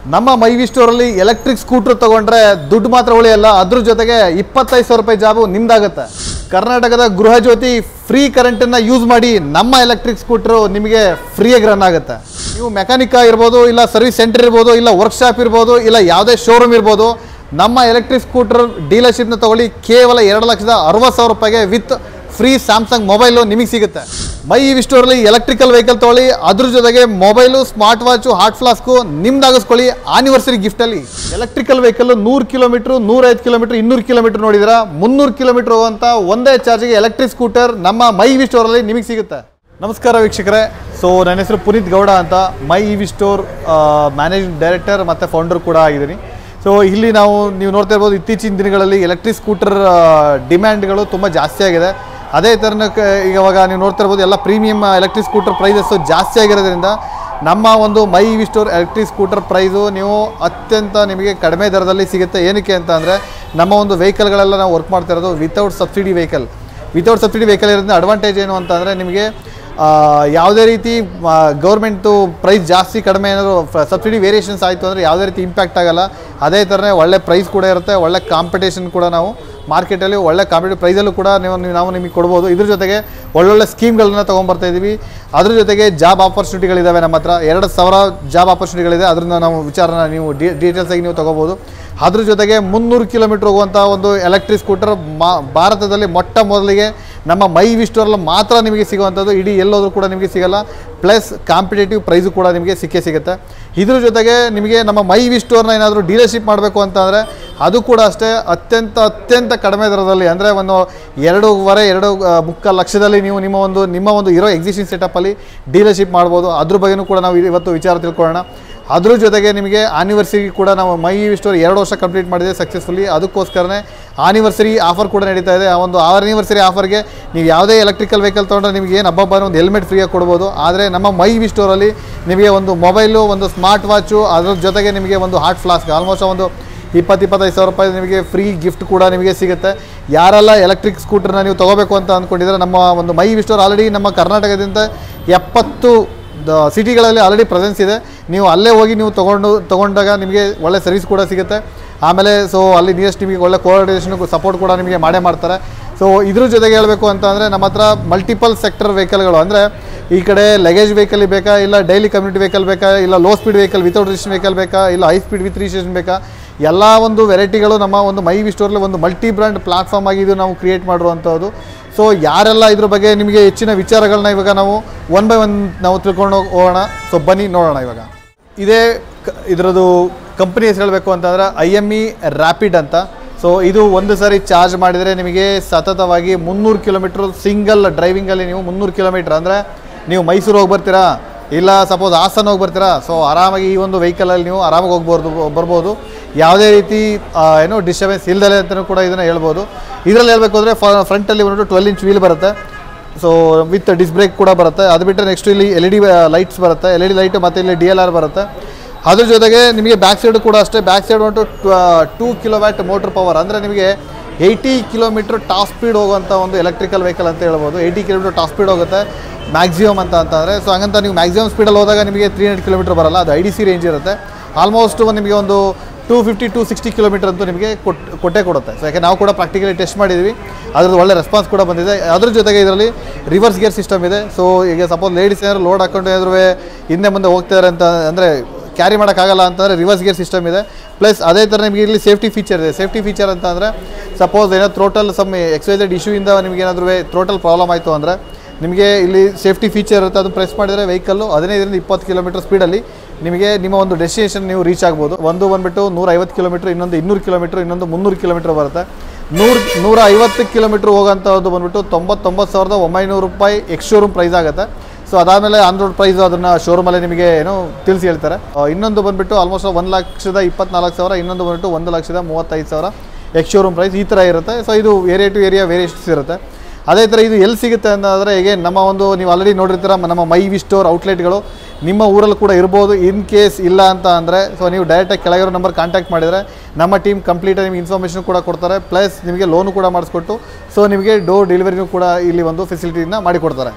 ನಮ್ಮ ಮೈವಿ ಸ್ಟೋರಲ್ಲಿ electric scooter ತಗೊಂಡ್ರೆ ದುಡ್ಡು ಮಾತ್ರ ಉಳಿಯಲ್ಲ ಅದ್ರ ಜೊತೆಗೆ ಇಪ್ಪತ್ತೈದು ಸಾವಿರ ರೂಪಾಯಿ ಜಾಬು ನಿಮ್ದಾಗುತ್ತೆ ಕರ್ನಾಟಕದ ಗೃಹ ಜ್ಯೋತಿ ಫ್ರೀ ಕರೆಂಟನ್ನು ಯೂಸ್ ಮಾಡಿ ನಮ್ಮ ಎಲೆಕ್ಟ್ರಿಕ್ ಸ್ಕೂಟ್ರು ನಿಮಗೆ ಫ್ರೀಯಾಗಿ ರನ್ ಆಗುತ್ತೆ ನೀವು ಮೆಕ್ಯಾನಿಕ ಇರ್ಬೋದು ಇಲ್ಲ ಸರ್ವಿಸ್ ಸೆಂಟರ್ ಇರ್ಬೋದು ಇಲ್ಲ ವರ್ಕ್ಶಾಪ್ ಇರ್ಬೋದು ಇಲ್ಲ ಯಾವುದೇ ಶೋರೂಮ್ ಇರ್ಬೋದು ನಮ್ಮ ಎಲೆಕ್ಟ್ರಿಕ್ ಸ್ಕೂಟರ್ ಡೀಲರ್ಶಿಪ್ನ ತಗೊಳ್ಳಿ ಕೇವಲ ಎರಡು ಲಕ್ಷದ ಅರವತ್ತು ಸಾವಿರ ರೂಪಾಯಿಗೆ ವಿತ್ ಫ್ರೀ ಸ್ಯಾಮ್ಸಂಗ್ ಮೊಬೈಲು ನಿಮಗೆ ಸಿಗುತ್ತೆ ಮೈ ಇವಿ ಸ್ಟೋರಲ್ಲಿ ಎಲೆಕ್ಟ್ರಿಕಲ್ ವೆಹಿಕಲ್ ತೊಗೊಳ್ಳಿ ಅದ್ರ ಜೊತೆಗೆ mobile smart watch hot flask ನಿಮ್ದಾಗಿಸ್ಕೊಳ್ಳಿ ಆನಿವರ್ಸರಿ ಗಿಫ್ಟಲ್ಲಿ ಎಲೆಕ್ಟ್ರಿಕಲ್ ವೆಹಿಕಲ್ ನೂರು ಕಿಲೋಮೀಟ್ರ್ ನೂರೈದು ಕಿಲೋಮೀಟ್ರ್ ಇನ್ನೂರು ಕಿಲೋಮೀಟ್ರ್ ನೋಡಿದ್ರ ಮುನ್ನೂರು ಕಿಲೋಮೀಟ್ರ್ ಹೋಗುವಂಥ ಒಂದೇ ಚಾರ್ಜಿಗೆ ಎಲೆಕ್ಟ್ರಿಕ್ ಸ್ಕೂಟರ್ ನಮ್ಮ ಮೈ ಇವಿ ಸ್ಟೋರಲ್ಲಿ ನಿಮಗೆ ಸಿಗುತ್ತೆ ನಮಸ್ಕಾರ ವೀಕ್ಷಕರೇ ಸೊ ನನ್ನ ಹೆಸರು ಪುನೀತ್ ಗೌಡ ಅಂತ My EV store managing director ಮತ್ತು ಫೌಂಡರ್ ಕೂಡ ಆಗಿದ್ದೀನಿ ಸೊ ಇಲ್ಲಿ ನಾವು ನೀವು ನೋಡ್ತಾ ಇರ್ಬೋದು ಇತ್ತೀಚಿನ ದಿನಗಳಲ್ಲಿ ಎಲೆಕ್ಟ್ರಿಕ್ ಸ್ಕೂಟರ್ ಡಿಮ್ಯಾಂಡ್ಗಳು ತುಂಬ ಜಾಸ್ತಿ ಆಗಿದೆ ಅದೇ ಥರನಕ್ಕೆ ಈಗ ಇವಾಗ ನೀವು ನೋಡ್ತಾ ಇರ್ಬೋದು ಎಲ್ಲ ಪ್ರೀಮಿಯಂ ಎಲೆಕ್ಟ್ರಿಕ್ ಸ್ಕೂಟರ್ ಪ್ರೈಸಸ್ಸು ಜಾಸ್ತಿ ಆಗಿರೋದ್ರಿಂದ ನಮ್ಮ ಒಂದು My EV store electric scooter price ನೀವು ಅತ್ಯಂತ ನಿಮಗೆ ಕಡಿಮೆ ದರದಲ್ಲಿ ಸಿಗುತ್ತೆ ಏನಕ್ಕೆ ಅಂತ ಅಂದರೆ ನಮ್ಮ ಒಂದು ವೆಹಿಕಲ್ಗಳೆಲ್ಲ ನಾವು ವರ್ಕ್ ಮಾಡ್ತಾ ಇರೋದು without subsidy vehicle without subsidy vehicle ಇರೋದ್ರಿಂದ ಅಡ್ವಾಂಟೇಜ್ ಏನು ಅಂತಂದರೆ ನಿಮಗೆ ಆ, ಯಾವುದೇ ರೀತಿ ಗೌರ್ಮೆಂಟು ಪ್ರೈಸ್ ಜಾಸ್ತಿ ಕಡಿಮೆ ಏನಾದರೂ ಸಬ್ಸಿಡಿ ವೇರಿಯೇಷನ್ಸ್ ಆಯಿತು ಅಂದರೆ ಯಾವುದೇ ರೀತಿ ಇಂಪ್ಯಾಕ್ಟ್ ಆಗಲ್ಲ ಅದೇ ಥರನೇ ಒಳ್ಳೆ ಪ್ರೈಸ್ ಕೂಡ ಇರುತ್ತೆ ಒಳ್ಳೆ ಕಾಂಪಿಟೇಷನ್ ಕೂಡ ನಾವು ಮಾರ್ಕೆಟಲ್ಲಿ ಒಳ್ಳೆ ಕಾಂಪಿಟೇಟಿವ್ ಪ್ರೈಸಲ್ಲೂ ಕೂಡ ನೀವು ನೀವು- ನಾವು ನಿಮಗೆ ಕೊಡ್ಬೋದು ಇದ್ರ ಜೊತೆಗೆ ಒಳ್ಳೊಳ್ಳೆ ಸ್ಕೀಮ್ಗಳನ್ನ ತೊಗೊಂಬರ್ತಾ ಇದ್ದೀವಿ ಅದ್ರ ಜೊತೆಗೆ ಜಾಬ್ ಆಪರ್ಚುನಿಟಿಗಳಿದ್ದಾವೆ ನಮ್ಮ ಹತ್ರ ಎರಡು ಸಾವಿರ ಜಾಬ್ ಆಪರ್ಚುನಿಟಿಗಳಿದೆ ಅದರಿಂದ ನಾವು ವಿಚಾರನ ನೀವು ಡಿ ಡೀಟೇಲ್ಸ್ ಆಗಿ ನೀವು ತೊಗೋಬೋದು ಅದ್ರ ಜೊತೆಗೆ ಮುನ್ನೂರು ಕಿಲೋಮೀಟ್ರ್ ಹೋಗುವಂಥ ಒಂದು ಎಲೆಕ್ಟ್ರಿಕ್ ಸ್ಕೂಟರ್ ಮಾ ಭಾರತದಲ್ಲಿ ಮೊಟ್ಟ ಮೊದಲಿಗೆ ನಮ್ಮ ಮೈ ವಿ ಸ್ಟೋರಲ್ಲಿ ಮಾತ್ರ ನಿಮಗೆ ಸಿಗುವಂಥದ್ದು ಇಡೀ ಎಲ್ಲೋದ್ರೂ ಕೂಡ ನಿಮಗೆ ಸಿಗಲ್ಲ ಪ್ಲಸ್ ಕಾಂಪಿಟೇಟಿವ್ ಪ್ರೈಸು ಕೂಡ ನಿಮಗೆ ಸಿಕ್ಕೇ ಸಿಗುತ್ತೆ ಇದ್ರ ಜೊತೆಗೆ ನಿಮಗೆ ನಮ್ಮ ಮೈ ವಿ ಸ್ಟೋರ್ನ ಏನಾದರೂ ಡೀಲರ್ಶಿಪ್ ಮಾಡಬೇಕು ಅಂತಂದರೆ ಅದು ಕೂಡ ಅಷ್ಟೇ ಅತ್ಯಂತ ಅತ್ಯಂತ ಕಡಿಮೆ ದರದಲ್ಲಿ ಅಂದರೆ ಒಂದು ಎರಡೂವರೆ ಎರಡು ಆ, ಮುಕ್ಕಾಲು ಲಕ್ಷದಲ್ಲಿ ನೀವು ನಿಮ್ಮ ಒಂದು ನಿಮ್ಮ ಒಂದು ಇರೋ ಎಕ್ಸಿಸ್ಟಿಂಗ್ ಸೆಟಪ್ಪಲ್ಲಿ ಡೀಲರ್ಶಿಪ್ ಮಾಡ್ಬೋದು ಅದ್ರ ಬಗ್ಗೆನೂ ಕೂಡ ನಾವು ಇವತ್ತು ವಿಚಾರ ತಿಳ್ಕೊಳ್ಳೋಣ ಅದ್ರ ಜೊತೆಗೆ ನಿಮಗೆ ಆನಿವರ್ಸರಿ ಕೂಡ ನಾವು ಮೈ ಸ್ಟೋರ್ ಎರಡು ವರ್ಷ ಕಂಪ್ಲೀಟ್ ಮಾಡಿದೆ ಸಕ್ಸಸ್ಫುಲಿ ಅದಕ್ಕೋಸ್ಕರನೇ ಆನಿವರ್ಸರಿ ಆಫರ್ ಕೂಡ ನಡೀತಾ ಇದೆ ಆ ಒಂದು ಆನಿವರ್ಸರಿ ಆಫರ್ಗೆ ನೀವು ಯಾವುದೇ ಎಲೆಕ್ಟ್ರಿಕಲ್ ವೆಹಿಕಲ್ ತೊಗೊಂಡ್ರೆ ನಿಮಗೆ ಏನು ಹಬ್ಬ ಹಬ್ಬ ಒಂದು ಹೆಲ್ಮೆಟ್ ಫ್ರೀಯಾಗಿ ಕೊಡ್ಬೋದು ಆದರೆ ನಮ್ಮ ಮೈ ವಿ ಸ್ಟೋರಲ್ಲಿ ನಿಮಗೆ ಒಂದು ಮೊಬೈಲು ಒಂದು ಸ್ಮಾರ್ಟ್ ವಾಚು ಅದ್ರ ಜೊತೆಗೆ ನಿಮಗೆ ಒಂದು ಹಾಟ್ ಫ್ಲಾಸ್ಕ್ ಆಲ್ಮೋಸ್ಟ್ ಒಂದು ಇಪ್ಪತ್ತು ಇಪ್ಪತ್ತೈದು ಸಾವಿರ ರೂಪಾಯಿ ನಿಮಗೆ ಫ್ರೀ ಗಿಫ್ಟ್ ಕೂಡ ನಿಮಗೆ ಸಿಗುತ್ತೆ ಯಾರೆಲ್ಲ ಎಲೆಕ್ಟ್ರಿಕ್ ಸ್ಕೂಟರ್ನ ನೀವು ತೊಗೋಬೇಕು ಅಂತ ಅಂದ್ಕೊಂಡಿದ್ರೆ ನಮ್ಮ ಒಂದು ಮೈ ವಿ ಸ್ಟೋರ್ ಆಲ್ರೆಡಿ ನಮ್ಮ ಕರ್ನಾಟಕದಿಂದ ಎಪ್ಪತ್ತು ದ- ಸಿಟಿಗಳಲ್ಲಿ ಆಲ್ರೆಡಿ ಪ್ರೆಸೆನ್ಸ್ ಇದೆ ನೀವು ಅಲ್ಲೇ ಹೋಗಿ ನೀವು ತೊಗೊಂಡು ತೊಗೊಂಡಾಗ ನಿಮಗೆ ಒಳ್ಳೆ ಸರ್ವಿಸ್ ಕೂಡ ಸಿಗುತ್ತೆ ಆಮೇಲೆ ಸೊ ಅಲ್ಲಿ ನಿಯರೆಸ್ಟ್ ನಿಮಗೆ ಒಳ್ಳೆ ಕೋಆರ್ಡಿನೇಷನ್ ಸಪೋರ್ಟ್ ಕೂಡ ನಿಮಗೆ ಮಾಡೇ ಮಾಡ್ತಾರೆ ಸೊ ಇದ್ರ ಜೊತೆಗೆ ಹೇಳಬೇಕು ಅಂತ ಅಂದರೆ ನಮ್ಮ ಹತ್ರ ಮಲ್ಟಿಪಲ್ ಸೆಕ್ಟರ್ ವೆಹಿಕಲ್ಗಳು ಅಂದರೆ ಈ ಕಡೆ ಲಗೇಜ್ ವೆಹಿಕಲ್ ಬೇಕಾ ಇಲ್ಲ ಡೈಲಿ ಕಮ್ಯುನಿಟಿ ವೆಹಿಕಲ್ ಬೇಕಾ ಇಲ್ಲ low speed vehicle without registration vehicle ಬೇಕಾ ಇಲ್ಲ ಹೈ ಸ್ಪೀಡ್ ವಿತ್ ರಿಜಿಸ್ಟ್ರೇಷನ್ ಬೇಕಾ ಎಲ್ಲ ಒಂದು ವೆರೈಟಿಗಳು ನಮ್ಮ ಒಂದು ಮೈ ವಿ ಸ್ಟೋರ್ಲಿ ಒಂದು ಮಲ್ಟಿ ಬ್ರ್ಯಾಂಡ್ ಪ್ಲಾಟ್ಫಾರ್ಮ್ ಆಗಿ ಇದು ನಾವು ಕ್ರಿಯೇಟ್ ಮಾಡಿರುವಂಥದ್ದು ಸೊ ಯಾರೆಲ್ಲ ಇದ್ರ ಬಗ್ಗೆ ನಿಮಗೆ ಹೆಚ್ಚಿನ ವಿಚಾರಗಳನ್ನ ಇವಾಗ ನಾವು ಒನ್ ಬೈ ಒನ್ ನಾವು ತಿಳ್ಕೊಂಡು ಹೋಗೋಣ ಸೊ ಬನ್ನಿ ನೋಡೋಣ ಇವಾಗ ಇದೇ ಕ- ಇದರದ್ದು ಕಂಪ್ನಿ ಹೆಸರು ಹೇಳಬೇಕು ಅಂತಂದ್ರೆ ಐ ಎಮ್ ಇ ರ್ಯಾಪಿಡ್ ಅಂತ ಸೊ ಇದು ಒಂದು ಸಾರಿ ಚಾರ್ಜ್ ಮಾಡಿದರೆ ನಿಮಗೆ ಸತತವಾಗಿ ಮುನ್ನೂರು ಕಿಲೋಮೀಟ್ರ್ ಸಿಂಗಲ್ ಡ್ರೈವಿಂಗಲ್ಲಿ ನೀವು ಮುನ್ನೂರು ಕಿಲೋಮೀಟ್ರ್ ಅಂದರೆ ನೀವು ಮೈಸೂರು ಹೋಗಿ ಬರ್ತೀರಾ ಇಲ್ಲ ಸಪೋಸ್ ಹಾಸನ ಹೋಗಿ ಬರ್ತೀರಾ ಸೊ ಆರಾಮಾಗಿ ಈ ಒಂದು ವೆಹಿಕಲಲ್ಲಿ ನೀವು ಆರಾಮಾಗಿ ಹೋಗ್ಬೋದು ಬರ್ಬೋದು ಯಾವುದೇ ರೀತಿ ಆ, ಏನು ಡಿಸ್ಟರ್ಬೆನ್ಸ್ ಇಲ್ದಲೆ ಅಂತಲೂ ಕೂಡ ಇದನ್ನು ಹೇಳ್ಬೋದು ಇದರಲ್ಲಿ ಹೇಳಬೇಕು ಅಂದರೆ ಫ್ರಂಟಲ್ಲಿ ಬಂದ್ಬಿಟ್ಟು ಟ್ವೆಲ್ ಇಂಚ್ ವೀಲ್ ಬರುತ್ತೆ ಸೊ ವಿತ್ ಡಿಸ್ ಬ್ರೇಕ್ ಕೂಡ ಬರುತ್ತೆ ಅದು ಬಿಟ್ಟರೆ ನೆಕ್ಸ್ಟ್ ಇಲ್ಲಿ ಎಲ್ ಇ ಡಿ ಲೈಟ್ಸ್ ಬರುತ್ತೆ ಎಲ್ ಇ ಡಿ ಲೈಟ್ ಮತ್ತು ಇಲ್ಲಿ ಡಿ ಎಲ್ ಆರ್ ಬರುತ್ತೆ ಅದ್ರ ಜೊತೆಗೆ ನಿಮಗೆ ಬ್ಯಾಕ್ ಸೈಡ್ ಕೂಡ ಅಷ್ಟೇ ಬ್ಯಾಕ್ ಸೈಡ್ ಬಂತು two kilo watt motor power ಅಂದರೆ ನಿಮಗೆ ಏಯ್ಟಿ ಕಿಲೋಮೀಟ್ರ್ ಟಾಪ್ ಸ್ಪೀಡ್ ಹೋಗುವಂಥ ಒಂದು ಎಲೆಕ್ಟ್ರಿಕಲ್ ವೆಹಿಕಲ್ ಅಂತ ಹೇಳ್ಬೋದು ಏಯ್ಟಿ ಕಿಲೋಮೀಟ್ರ್ ಟಾಪ್ ಸ್ಪೀಡ್ ಹೋಗುತ್ತೆ ಮ್ಯಾಕ್ಸಿಮಮ್ ಅಂತ ಅಂತಂದರೆ ಸೊ ಹಂಗಂತ ನೀವು ಮ್ಯಾಕ್ಸಿಮಮ್ ಸ್ಪೀಡಲ್ಲಿ ಹೋದಾಗ ನಿಮಗೆ ತ್ರೀ ಹಂಡ್ರೆಡ್ ಕಿಲೋಮೀಟ್ರ್ ಬರಲ್ಲ ಅದು ಐ ಡಿ ಸಿ ರೇಂಜ್ ಇರುತ್ತೆ ಆಲ್ಮೋಸ್ಟ್ ನಿಮಗೆ ಒಂದು two fifty to sixty kilometre ಅಂತೂ ನಿಮಗೆ ಕೊಟ್ ಕೊಟ್ಟೇ ಕೊಡುತ್ತೆ ಸೊ ಯಾಕೆ ನಾವು ಕೂಡ ಪ್ರಾಕ್ಟಿಕಲಿ ಟೆಸ್ಟ್ ಮಾಡಿದ್ವಿ ಅದ್ರದ್ದು ಒಳ್ಳೆ ರೆಸ್ಪಾನ್ಸ್ ಕೂಡ ಬಂದಿದೆ ಅದ್ರ ಜೊತೆಗೆ ಇದರಲ್ಲಿ ರಿವರ್ಸ್ ಗೇರ್ ಸಿಸ್ಟಮ್ ಇದೆ ಸೊ ಈಗ ಸಪೋಸ್ ಲೇಡೀಸ್ ಏನಾದ್ರು ಲೋಡ್ ಹಾಕೊಂಡು ಏನಾದ್ರು ಹಿಂದೆ ಮುಂದೆ ಹೋಗ್ತಾರೆ ಅಂತ ಅಂದರೆ ಕ್ಯಾರಿ ಮಾಡೋಕ್ಕಾಗಲ್ಲ ಅಂತಂದರೆ ರಿವರ್ಸ್ ಗೇರ್ ಸಿಸ್ಟಮ್ ಇದೆ ಪ್ಲಸ್ ಅದೇ ಥರ ನಿಮಗೆ ಇಲ್ಲಿ ಸೇಫ್ಟಿ ಫೀಚರ್ ಇದೆ ಸೇಫ್ಟಿ ಫೀಚರ್ ಅಂತ ಅಂದರೆ ಸಪೋಸ್ ಏನೋ ಥ್ರೋಟಲ್ ಸಮ್ ಎಕ್ಸೈಸೆಡ್ ಇಶ್ಯೂಯಿಂದ ನಿಮಗೆ ಏನಾದರೂ ಥ್ರೋಟಲ್ ಪ್ರಾಬ್ಲಮ್ ಆಯಿತು ಅಂದರೆ ನಿಮಗೆ ಇಲ್ಲಿ ಸೇಫ್ಟಿ ಫೀಚರ್ ಇರುತ್ತೆ ಅದು ಪ್ರೆಸ್ ಮಾಡಿದರೆ ವೆಹಿಕಲ್ಲು ಹದಿನೈದರಿಂದ ಇಪ್ಪತ್ತು ಕಿಲೋಮೀಟರ್ ಸ್ಪೀಡಲ್ಲಿ ನಿಮಗೆ ನಿಮ್ಮ ಒಂದು ಡೆಸ್ಟಿನೇಷನ್ ನೀವು ರೀಚ್ ಆಗ್ಬೋದು ಒಂದು ಬಂದುಬಿಟ್ಟು ನೂರ ಐವತ್ತು ಕಿಲೋಮೀಟ್ರ್ ಇನ್ನೊಂದು ಇನ್ನೂರು ಕಿಲೋಮೀಟ್ರ್ ಇನ್ನೊಂದು ಮುನ್ನೂರು ಕಿಲೋಮೀಟ್ರ್ ಬರುತ್ತೆ ನೂರು ನೂರ ಐವತ್ತು ಕಿಲೋಮೀಟ್ರ್ ಹೋಗೋಂಥದ್ದು ಬಂದುಬಿಟ್ಟು ತೊಂಬತ್ತೊಂಬತ್ತು ಸಾವಿರದ ಒಂಬೈನೂರು ರೂಪಾಯಿ ಎಕ್ಸ್ ಶೋರೂಮ್ ಪ್ರೈಸ್ ಆಗುತ್ತೆ ಸೊ ಅದಾದಮೇಲೆ ಆನ್ ರೋಡ್ ಪ್ರೈಸ್ ಅದನ್ನು ಶೋರೂಮಲ್ಲಿ ನಿಮಗೆ ಏನು ತಿಳಿಸಿ ಹೇಳ್ತಾರೆ ಆ, ಇನ್ನೊಂದು ಬಂದುಬಿಟ್ಟು ಆಲ್ಮೋಸ್ಟ್ ಒಂದು ಲಕ್ಷದ ಇಪ್ಪತ್ನಾಲ್ಕು ಸಾವಿರ ಇನ್ನೊಂದು ಬಂದುಬಿಟ್ಟು ಒಂದು ಲಕ್ಷದ ಮೂವತ್ತೈದು ಸಾವಿರ ಎಕ್ಸ್ ಶೋರೂಮ್ ಪ್ರೈಸ್ ಈ ಥರ ಇರುತ್ತೆ ಸೊ ಇದು ಏರಿಯಾ ಟು ಏರಿಯಾ ವೇರಿಯೇಷನ್ಸ್ ಇರುತ್ತೆ ಅದೇ ಥರ ಇದು ಎಲ್ಲಿ ಸಿಗುತ್ತೆ ಅಂತಂದರೆ ಹೇಗೆ ನಮ್ಮ ಒಂದು ನೀವು ಆಲ್ರೆಡಿ ನೋಡಿರ್ತೀರ ಮ- ನಮ್ಮ ಮೈ ವಿ ಸ್ಟೋರ್ ಔಟ್ಲೆಟ್ಗಳು ನಿಮ್ಮ ಊರಲ್ಲಿ ಕೂಡ ಇರ್ಬೋದು ಇನ್ ಕೇಸ್ ಇಲ್ಲ ಅಂತ ಅಂದರೆ ಸೊ ನೀವು ಡೈರೆಕ್ಟಾಗಿ ಕೆಳಗಿರೋ ನಂಬರ್ ಕಾಂಟ್ಯಾಕ್ಟ್ ಮಾಡಿದರೆ ನಮ್ಮ ಟೀಮ್ ಕಂಪ್ಲೀಟಾಗಿ ನಿಮಗೆ ಇನ್ಫಾರ್ಮೇಷನ್ ಕೂಡ ಕೊಡ್ತಾರೆ ಪ್ಲಸ್ ನಿಮಗೆ ಲೋನು ಕೂಡ ಮಾಡಿಸ್ಕೊಟ್ಟು ಸೊ ನಿಮಗೆ ಡೋರ್ ಡೆಲಿವರಿನೂ ಕೂಡ ಇಲ್ಲಿ ಒಂದು ಫೆಸಿಲಿಟಿನ ಮಾಡಿಕೊಡ್ತಾರೆ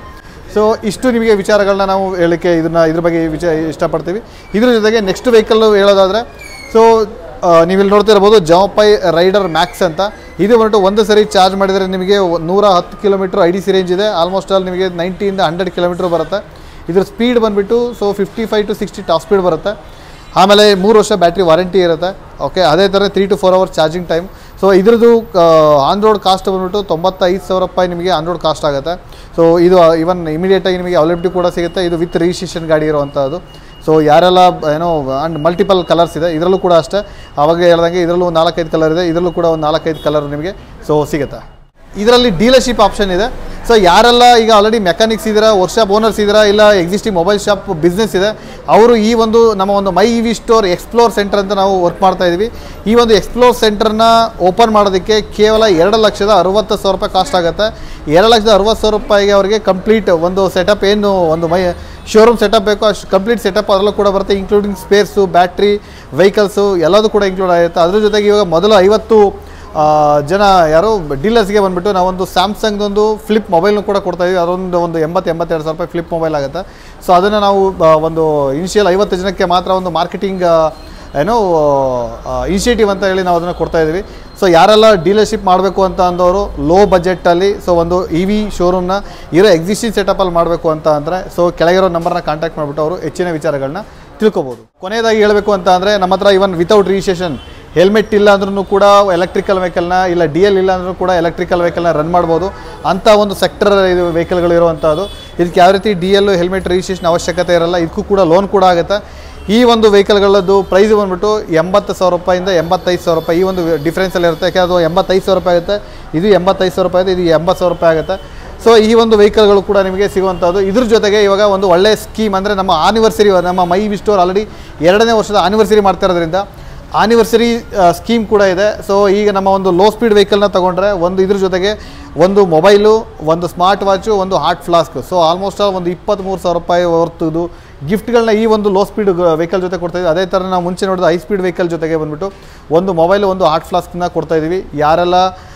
ಸೊ ಇಷ್ಟು ನಿಮಗೆ ವಿಚಾರಗಳನ್ನ ನಾವು ಹೇಳಲಿಕ್ಕೆ ಇದನ್ನ ಇದ್ರ ಬಗ್ಗೆ ವಿಚಾರ ಇಷ್ಟಪಡ್ತೀವಿ ಇದ್ರ ಜೊತೆಗೆ ನೆಕ್ಸ್ಟ್ ವೆಹಿಕಲ್ ಹೇಳೋದಾದರೆ ಸೊ ನೀವಿಲ್ಲಿ ನೋಡ್ತಾ ಇರ್ಬೋದು ಜವಪೈ ರೈಡರ್ ಮ್ಯಾಕ್ಸ್ ಅಂತ ಇದು ಬಂದ್ಬಿಟ್ಟು ಒಂದು ಸರಿ ಚಾರ್ಜ್ ಮಾಡಿದರೆ ನಿಮಗೆ ಒ- ನೂರ ಹತ್ತು kilometre I D C range ಇದೆ ಆಲ್ಮೋಸ್ಟ್ ಅಲ್ಲಿ ನಿಮಗೆ ನೈಂಟಿಯಿಂದ ಹಂಡ್ರೆಡ್ ಕಿಲೋಮೀಟ್ರ್ ಬರುತ್ತೆ ಇದ್ರ ಸ್ಪೀಡ್ ಬಂದುಬಿಟ್ಟು so fifty five to sixty top speed ಬರುತ್ತೆ ಆಮೇಲೆ ಮೂರು ವರ್ಷ ಬ್ಯಾಟ್ರಿ ವಾರಂಟಿ ಇರುತ್ತೆ ಓಕೆ ಅದೇ ಥರ three to four hours charging time so ಇದ್ರದ್ದು ಆನ್ ರೋಡ್ ಕಾಸ್ಟ್ ಬಂದ್ಬಿಟ್ಟು ತೊಂಬತ್ತೈದು ಸಾವಿರ ರೂಪಾಯಿ ನಿಮಗೆ ಆನ್ ರೋಡ್ ಕಾಸ್ಟ್ ಆಗುತ್ತೆ ಸೊ ಇದು ಇವನ್ ಇಮಿಡಿಯೇಟಾಗಿ ನಿಮಗೆ ಅವೈಲಬಿಲಿಟಿ ಕೂಡ ಸಿಗುತ್ತೆ ಇದು ವಿತ್ ರಿಜಿಸ್ಟ್ರೇಷನ್ ಗಾಡಿ ಇರುವಂಥದ್ದು ಸೊ ಯಾರೆಲ್ಲ ಏನೋ ಆ್ಯಂಡ್ ಮಲ್ಟಿಪಲ್ ಕಲರ್ಸ್ ಇದೆ ಇದರಲ್ಲೂ ಕೂಡ ಅಷ್ಟೇ ಅವಾಗ ಹೇಳ್ದಂಗೆ ಇದರಲ್ಲೂ ಒಂದು ನಾಲ್ಕೈದು ಕಲರ್ ಇದೆ ಇದರಲ್ಲೂ ಕೂಡ ಒಂದು ನಾಲ್ಕೈದು ಕಲರ್ ನಿಮಗೆ ಸೊ ಸಿಗುತ್ತೆ ಇದರಲ್ಲಿ ಡೀಲರ್ಶಿಪ್ ಆಪ್ಷನ್ ಇದೆ ಸೊ ಯಾರೆಲ್ಲ ಈಗ ಆಲ್ರೆಡಿ ಮೆಕ್ಯಾನಿಕ್ಸ್ ಇದ್ದೀರಾ ವರ್ಕ್ಶಾಪ್ ಓನರ್ಸ್ ಇದ್ದೀರಾ ಇಲ್ಲ ಎಕ್ಸಿಸ್ಟಿಂಗ್ ಮೊಬೈಲ್ ಶಾಪ್ ಬಿಸ್ನೆಸ್ ಇದೆ ಅವರು ಈ ಒಂದು ನಮ್ಮ ಒಂದು My E V store explore centre ಅಂತ ನಾವು ವರ್ಕ್ ಮಾಡ್ತಾ ಇದ್ದೀವಿ ಈ ಒಂದು ಎಕ್ಸ್ಪ್ಲೋರ್ ಸೆಂಟರ್ನ ಓಪನ್ ಮಾಡೋದಕ್ಕೆ ಕೇವಲ ಎರಡು ಲಕ್ಷದ ಅರವತ್ತು ಸಾವಿರ ರೂಪಾಯಿ ಕಾಸ್ಟ್ ಆಗುತ್ತೆ ಎರಡು ಲಕ್ಷದ ಅರವತ್ತು ಸಾವಿರ ರೂಪಾಯಿಗೆ ಅವರಿಗೆ ಕಂಪ್ಲೀಟ್ ಒಂದು ಸೆಟಪ್ ಏನು ಒಂದು ಮೈ ಶೋರೂಮ್ ಸೆಟಪ್ ಬೇಕು ಅಷ್ಟು ಕಂಪ್ಲೀಟ್ ಸೆಟಪ್ ಅದರಲ್ಲೂ ಕೂಡ ಬರುತ್ತೆ ಇನ್ಕ್ಲೂಡಿಂಗ್ ಸ್ಪೇರ್ಸು ಬ್ಯಾಟ್ರಿ ವೆಹಿಕಲ್ಸು ಎಲ್ಲದೂ ಕೂಡ ಇನ್ಕ್ಲೂಡ್ ಆಗುತ್ತೆ ಅದ್ರ ಜೊತೆಗೆ ಇವಾಗ ಮೊದಲು ಐವತ್ತು ಆ, ಜನ ಯಾರು ಡೀಲರ್ಸ್ಗೆ ಬಂದುಬಿಟ್ಟು ನಾವೊಂದು ಸ್ಯಾಮ್ಸಂಗ್ದೊಂದು ಫ್ಲಿಪ್ ಮೊಬೈಲ್ನು ಕೂಡ ಕೊಡ್ತಾ ಇದೀವಿ ಅದೊಂದು ಒಂದು ಎಂಬತ್ತು ಎಂಬತ್ತೆರಡು ಸಾವಿರ ರೂಪಾಯಿ ಫ್ಲಿಪ್ ಮೊಬೈಲ್ ಆಗುತ್ತೆ ಸೊ ಅದನ್ನು ನಾವು ಆ, ಒಂದು ಇನಿಷಿಯಲ್ ಐವತ್ತು ಜನಕ್ಕೆ ಮಾತ್ರ ಒಂದು ಮಾರ್ಕೆಟಿಂಗ್ ಏನೋ ಇನಿಷಿಯೇಟಿವ್ ಅಂತ ಹೇಳಿ ನಾವು ಅದನ್ನು ಕೊಡ್ತಾ ಇದ್ದೀವಿ ಸೊ ಯಾರೆಲ್ಲ ಡೀಲರ್ಶಿಪ್ ಮಾಡಬೇಕು ಅಂತ ಅಂದವರು ಲೋ ಬಜೆಟಲ್ಲಿ ಸೊ ಒಂದು ಇ ವಿ ಶೋರೂಮ್ನ ಇರೋ ಎಕ್ಸಿಸ್ಟಿಂಗ್ ಸೆಟಪಲ್ಲಿ ಮಾಡಬೇಕು ಅಂತ ಅಂದರೆ ಸೊ ಕೆಳಗಿರೋ ನಂಬರ್ನ ಕಾಂಟ್ಯಾಕ್ಟ್ ಮಾಡಿಬಿಟ್ಟು ಅವರು ಹೆಚ್ಚಿನ ವಿಚಾರಗಳನ್ನ ತಿಳ್ಕೊಬೋದು ಕೊನೆಯದಾಗಿ ಹೇಳಬೇಕು ಅಂತ ಅಂದರೆ ನಮ್ಮ ಹತ್ರ ಇವನ್ ವಿತೌಟ್ ರಿಜಿಸ್ಟ್ರೇಷನ್ ಹೆಲ್ಮೆಟ್ ಇಲ್ಲ ಅಂದ್ರೂ ಕೂಡ ಎಲೆಕ್ಟ್ರಿಕಲ್ ವೆಹಿಕಲ್ನ ಇಲ್ಲ ಡಿ ಎಲ್ ಇಲ್ಲ ಅಂದ್ರೂ ಕೂಡ ಎಲೆಕ್ಟ್ರಿಕಲ್ ವೆಹಿಕಲ್ನ ರನ್ ಮಾಡ್ಬೋದು ಅಂಥ ಒಂದು ಸೆಕ್ಟರ್ ಇದು ವೆಹಿಕಲ್ಗಳು ಇರುವಂಥದ್ದು ಇದಕ್ಕೆ ಯಾವ ರೀತಿ ಡಿ ಎಲ್ ಹೆಲ್ಮೆಟ್ ರಿಜಿಸ್ಟ್ರೇಷನ್ ಅವಶ್ಯಕತೆ ಇರಲ್ಲ ಇದಕ್ಕೂ ಕೂಡ ಲೋನ್ ಕೂಡ ಆಗುತ್ತೆ ಈ ಒಂದು ವೆಹಿಕಲ್ಗಳದ್ದು ಪ್ರೈಸ್ ಬಂದ್ಬಿಟ್ಟು ಎಂಬತ್ತು ಸಾವಿರ ರೂಪಾಯಿಂದ ಎಂಬತ್ತೈದು ಸಾವಿರ ರೂಪಾಯಿ ಈ ಒಂದು ಡಿಫ್ರೆನ್ಸಲ್ಲಿ ಇರುತ್ತೆ ಯಾಕೆ ಅದು ಎಂಬತ್ತೈದು ಸಾವಿರ ರೂಪಾಯಿ ಆಗುತ್ತೆ ಇದು ಎಂಬತ್ತೈದು ಸಾವಿರ ರೂಪಾಯಿ ಇದೆ ಇದು ಎಂಬತ್ತು ಸಾವಿರ ರೂಪಾಯಿ ಆಗುತ್ತೆ ಸೊ ಈ ಒಂದು ವೆಹಿಕಲ್ಗಳು ಕೂಡ ನಿಮಗೆ ಸಿಗುವಂಥದ್ದು ಇದ್ರ ಜೊತೆಗೆ ಇವಾಗ ಒಂದು ಒಳ್ಳೆಯ ಸ್ಕೀಮ್ ಅಂದರೆ ನಮ್ಮ ಆನಿವರ್ಸರಿ ನಮ್ಮ ಮೈ ವಿ ಸ್ಟೋರ್ ಆಲ್ರೆಡಿ ಎರಡನೇ ವರ್ಷದ ಆನಿವರ್ಸರಿ ಮಾಡ್ತಾ ಇರೋದ್ರಿಂದ ಆನಿವರ್ಸರಿ ಸ್ಕೀಮ್ ಕೂಡ ಇದೆ ಸೊ ಈಗ ನಮ್ಮ ಒಂದು ಲೋ ಸ್ಪೀಡ್ ವೆಹಿಕಲ್ನ ತೊಗೊಂಡ್ರೆ ಒಂದು ಇದ್ರ ಜೊತೆಗೆ ಒಂದು ಮೊಬೈಲು ಒಂದು ಸ್ಮಾರ್ಟ್ ವಾಚು ಒಂದು ಹಾಟ್ ಫ್ಲಾಸ್ಕ್ ಸೊ ಆಲ್ಮೋಸ್ಟ್ ಒಂದು ಇಪ್ಪತ್ತ್ಮೂರು ಸಾವಿರ ರೂಪಾಯಿ ಹೊರತುದು ಗಿಫ್ಟ್ಗಳನ್ನ ಈ ಒಂದು ಲೋ ಸ್ಪೀಡ್ ವೆಹಿಕಲ್ ಜೊತೆ ಕೊಡ್ತಾ ಇದ್ದೀವಿ ಅದೇ ಥರ ನಾವು ಮುಂಚೆ ನೋಡಿದ ಹೈ ಸ್ಪೀಡ್ ವೆಹಿಕಲ್ ಜೊತೆಗೆ ಬಂದ್ಬಿಟ್ಟು ಒಂದು ಮೊಬೈಲು ಒಂದು ಹಾಟ್ ಫ್ಲಾಸ್ಕ್ನ ಕೊಡ್ತಾ ಇದ್ದೀವಿ ಯಾರೆಲ್ಲ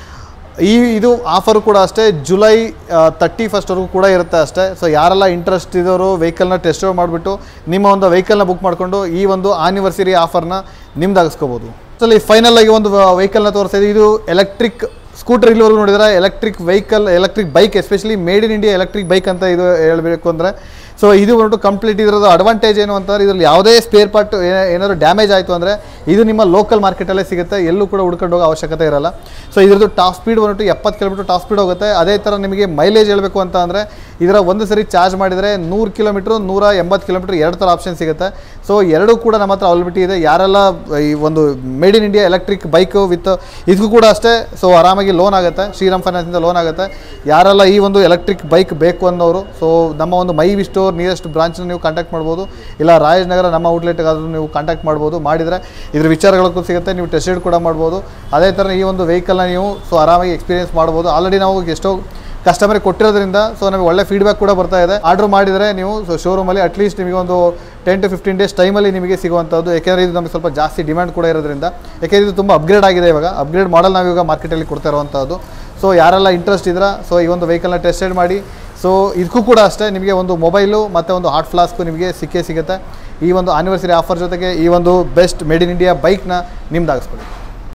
ಈ ಇದು ಆಫರು ಕೂಡ ಅಷ್ಟೇ ಜುಲೈ ತರ್ಟಿ ಫಸ್ಟ್ವರೆಗೂ ಕೂಡ ಇರುತ್ತೆ ಅಷ್ಟೇ ಸೊ ಯಾರೆಲ್ಲ ಇಂಟ್ರೆಸ್ಟ್ ಇದ್ದವರು ವೆಹಿಕಲ್ನ ಟೆಸ್ಟ್ ಮಾಡಿಬಿಟ್ಟು ನಿಮ್ಮ ಒಂದು ವೆಹಿಕಲ್ನ ಬುಕ್ ಮಾಡಿಕೊಂಡು ಈ ಒಂದು ಆನಿವರ್ಸರಿ ಆಫರ್ನ ನಿಮ್ದಾಗಿಸ್ಕೋಬೋದು ಅಸಲಿ ಫೈನಲ್ ಆಗಿ ಒಂದು ವೆಹಿಕಲ್ನ ತೋರಿಸ್ತಾ ಇದೆ ಇದು ಎಲೆಕ್ಟ್ರಿಕ್ ಸ್ಕೂಟರ್ ಇಲ್ಲಿವರೆಗೂ ನೋಡಿದ್ರೆ electric vehicle electric bike especially made in India electric bike ಅಂತ ಇದು ಹೇಳಬೇಕು ಅಂದರೆ ಸೊ ಇದು ಬಂದ್ಬಿಟ್ಟು ಕಂಪ್ಲೀಟ್ ಇದರದ್ದು ಅಡ್ವಾಂಟೇಜ್ ಏನು ಅಂತಂದ್ರೆ ಇದರಲ್ಲಿ ಯಾವುದೇ ಸ್ಪೇರ್ ಪಾರ್ಟ್ ಏನಾದರೂ ಡ್ಯಾಮೇಜ್ ಆಯಿತು ಅಂದರೆ ಇದು ನಿಮ್ಮ ಲೋಕಲ್ ಮಾರ್ಕೆಟಲ್ಲೇ ಸಿಗುತ್ತೆ ಎಲ್ಲೂ ಕೂಡ ಹುಡ್ಕೊಂಡು ಹೋಗೋ ಅವಶ್ಯಕತೆ ಇರಲ್ಲ ಸೊ ಇದ್ರದ್ದು ಟಾಪ್ ಸ್ಪೀಡ್ ಬಂದ್ಬಿಟ್ಟು ಎಪ್ಪತ್ತು ಕಿಲೋಮೀಟರ್ ಟಾಪ್ ಸ್ಪೀಡ್ ಹೋಗುತ್ತೆ ಅದೇ ಥರ ನಿಮಗೆ ಮೈಲೇಜ್ ಹೇಳಬೇಕು ಅಂತ ಅಂದರೆ ಇದರ ಒಂದು ಸರಿ ಚಾರ್ಜ್ ಮಾಡಿದರೆ ನೂರು ಕಿಲೋಮೀಟ್ರು ನೂರ ಎಂಬತ್ತು ಕಿಲೋಮೀಟ್ರ್ ಎರಡು ಥರ ಆಪ್ಷನ್ ಸಿಗುತ್ತೆ ಸೊ ಎರಡೂ ಕೂಡ ನಮ್ಮ ಹತ್ರ ಅವೈಲಿಬಿಟಿ ಇದೆ ಯಾರೆಲ್ಲ ಈ ಒಂದು made in India electric bike with ಇದಕ್ಕೂ ಕೂಡ ಅಷ್ಟೇ ಸೊ ಆರಾಮಾಗಿ ಲೋನ್ ಆಗುತ್ತೆ ಶ್ರೀರಾಮ್ ಫೈನಾನ್ಸಿಂದ ಲೋನ್ ಆಗುತ್ತೆ ಯಾರೆಲ್ಲ ಈ ಒಂದು ಎಲೆಕ್ಟ್ರಿಕ್ ಬೈಕ್ ಬೇಕು ಅನ್ನೋರು ಸೊ ನಮ್ಮ ಒಂದು ಮೈ ವಿ ಸ್ಟೋರ್ ನಿಯರೆಸ್ಟ್ ಬ್ರಾಂಚ್ನ ನೀವು ಕಾಂಟ್ಯಾಕ್ಟ್ ಮಾಡ್ಬೋದು ಇಲ್ಲ ರಾಜನಗರ ನಮ್ಮ ಔಟ್ಲೆಟ್ಗಾದರೂ ನೀವು ಕಾಂಟ್ಯಾಕ್ಟ್ ಮಾಡ್ಬೋದು ಮಾಡಿದರೆ ಇದ್ರ ವಿಚಾರಗಳಕ್ಕೂ ಸಿಗುತ್ತೆ ನೀವು ಟೆಸ್ಟ್ ಕೂಡ ಮಾಡ್ಬೋದು ಅದೇ ಥರ ಈ ಒಂದು ವೆಹಿಕಲ್ನ ನೀವು ಸೊ ಆರಾಮಾಗಿ ಎಕ್ಸ್ಪೀರಿಯನ್ಸ್ ಮಾಡ್ಬೋದು ಆಲ್ರೆಡಿ ನಾವು ಎಷ್ಟೋ ಕಸ್ಟಮರಿಗೆ ಕೊಟ್ಟಿರೋದ್ರಿಂದ ಸೊ ನಮಗೆ ಒಳ್ಳೆ ಫೀಡ್ಬ್ಯಾಕ್ ಕೂಡ ಬರ್ತಾ ಇದೆ ಆರ್ಡ್ರ್ ಮಾಡಿದರೆ ನೀವು ಸೊ ಶೋರೂಮಲ್ಲಿ ಅಟ್ಲೀಸ್ಟ್ ನಿಮಗೆ ಒಂದು ಟೆನ್ ಟು ಫಿಫ್ಟೀನ್ ಡೇಸ್ ಟೈಮಲ್ಲಿ ನಿಮಗೆ ಸಿಗುವಂಥದ್ದು ಯಾಕೆಂದರೆ ಇದು ನಮಗೆ ಸ್ವಲ್ಪ ಜಾಸ್ತಿ ಡಿಮ್ಯಾಂಡ್ ಕೂಡ ಇರೋದ್ರಿಂದ ಯಾಕೆಂದರೆ ಇದು ತುಂಬ ಅಪ್ಗ್ರೇಡ್ ಆಗಿದೆ ಇವಾಗ ಅಪ್ಗ್ರೇಡ್ ಮಾಡಲ್ ನಾವು ಇವಾಗ ಮಾರ್ಕೆಟಲ್ಲಿ ಕೊಡ್ತಾ ಇರುವಂಥದ್ದು ಸೊ ಯಾರೆಲ್ಲ ಇಂಟ್ರೆಸ್ಟ್ ಇದ್ರೆ ಸೊ ಈ ಒಂದು ವೆಹಿಕಲ್ನ ಟೆಸ್ಟೆಡ್ ಮಾಡಿ ಸೊ ಇದಕ್ಕೂ ಕೂಡ ಅಷ್ಟೇ ನಿಮಗೆ ಒಂದು ಮೊಬೈಲು ಮತ್ತು ಒಂದು ಹಾಟ್ ಫ್ಲಾಸ್ಕು ನಿಮಗೆ ಸಿಕ್ಕೇ ಸಿಗುತ್ತೆ ಈ ಒಂದು ಆನಿವರ್ಸರಿ ಆಫರ್ ಜೊತೆಗೆ ಈ ಒಂದು ಬೆಸ್ಟ್ ಮೇಡ್ ಇನ್ ಇಂಡಿಯಾ ಬೈಕ್ನ ನಿಮ್ದಾಗಿಸ್ಕೊಳ್ಳಿ